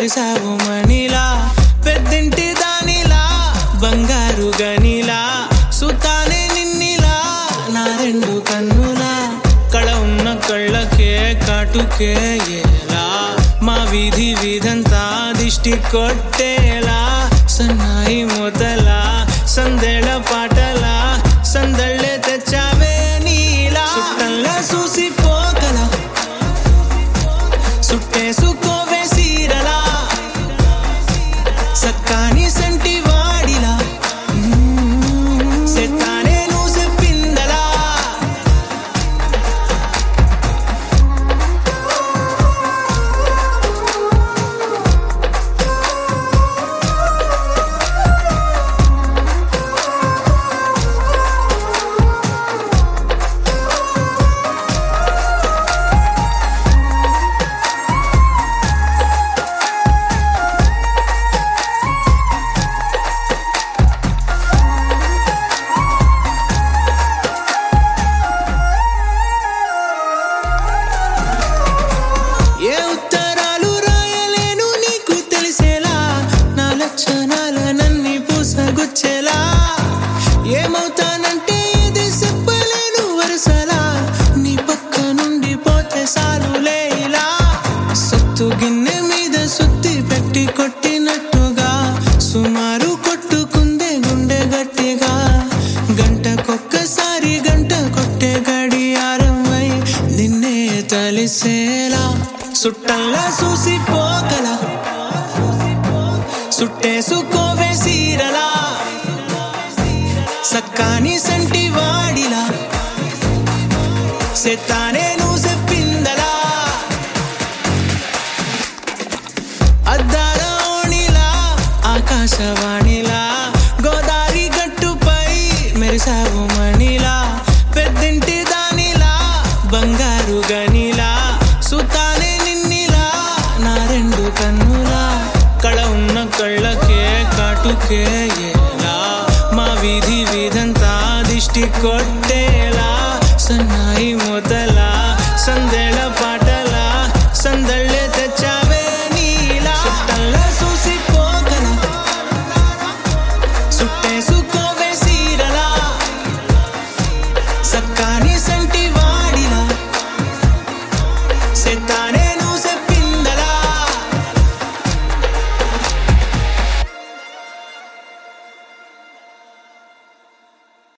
మెరిసావు మణిలా పెద్దింటి దానిలా బంగారు గనిలా సుతానే నిన్నిలా నా రెండు కన్నులా కళ ఉన్న కళ్ళకే కాటుకే ఎలా మా వీధి వీధంతా దిష్టి కొట్టేలా సన్నాయి మొదలా సందేళ పాటలా సందళ్ళే తెచ్చావే నీలా సుట్టంలా చూసి పోగలా సుట్టేసుకోవే సీరలా సక్కాని సంటి వాడిలా సెత్తానే నువ్వు చెప్పిందలా ఏ ఉత్తరాలు రాయలేను నీకు తెలిసేలా నా లక్షణాల నన్ని పూసగుచ్చేలా ఏమవుతానంటే ఇది చెప్పలేను వరుసలా నీ పక్క నుండి పోతే సాలులే ఇలా సత్తు గిన్నె మీద సుత్తి పెట్టి కొట్టినట్టుగా సుమారు కొట్టుకుందే గుండె గట్టిగా గంటకొక్కసారి గంట కొట్టే గడియారమై నిన్నే తలిసేలా సుట్టంలా చూసి పోగలా సుట్టేసుకోవే సీరలా సక్కాని సంటి వాడిలా సెత్తానే నువ్వు చెప్పిందలా అద్దాల ఓణిలా ఆకాశవాణిలా గోదావరి గట్టుపై మెరిసావు మణిలా పెద్దింటి దానిలా బంగారు గనిలా సుతానే నిన్నిలా నా రెండు కన్నులా కళ ఉన్న కళ్ళకే కాటుకే ఎలా మా వీధి వీధంతా దిష్టి కొట్టేలా సన్నాయి మొదలా సందేళ పాటలా సందళ్ళే తెచ్చావే నీలా సుట్టంలా చూసి పోగల సుట్టేసుకో